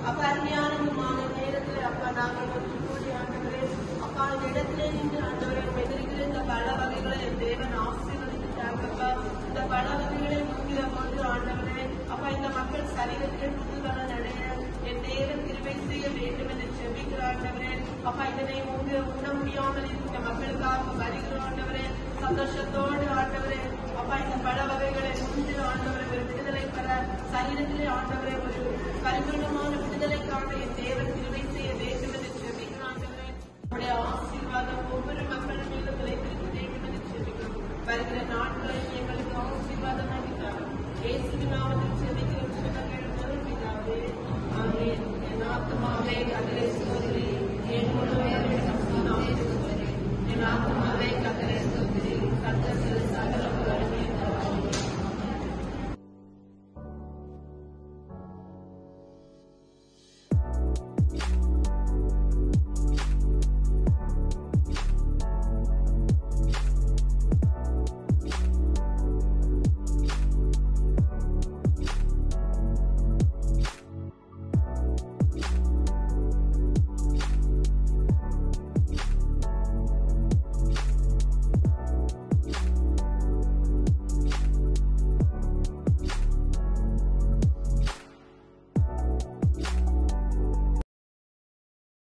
அப்ப அருமையான இந்த மாலை நேரத்துல அப்பா நாங்கள் வந்து கூடி ஆண்டவரே அப்பா இந்த இடத்துல நின்று ஆண்டவரே உண்மை இருக்கிற இந்த பல வகைகளை என் தேவன் ஆசீர்வதித்தாங்கப்பா இந்த பல வகைகளை முக்கிய போது ஆண்டவரே அப்பா இந்த மக்கள் சரீரத்திலே புதுதலன் அடைய என் தேவன் கிருபை செய்ய வேண்டும் என்று செபிக்கிற ஆண்டவரே அப்பா இதனை உங்க உண்ண முடியாமல் இருக்கிற மக்களுக்காக வருகிற ஆண்டவரே சந்தோஷத்தோடு ஆண்டவரே அப்பா இந்த பல வகைகளை முன்பு ஆண்டவரை ஒரு விடுதலை பெற சரீரத்திலே ஆண்டவரே ஒரு பரிபூர்ணமான விடுதலைக்காக என் தேவன் கிருபை செய்ய வேண்டும் என்று செபிக்கிற ஆண்டவரே உடைய ஆசீர்வாதம் ஒவ்வொரு மக்கள் மீதும் நிலைத்திருக்க வேண்டும் என்று செபிக்கிறோம் வருகிற நாட்களை எங்களுக்கு ஆசீர்வாதமாக தரும் இயேசுவின் நாமத்தில் செபிக்கிறோம் சொன்னங்கள் முதல் பிதாவே ஆமென் என் ஆத்மாவே கதிரை சோதரி என் முழுவதும் என் ஆத்மாவே கதிரை சோதரி கர்த்தர் சகல புகழும்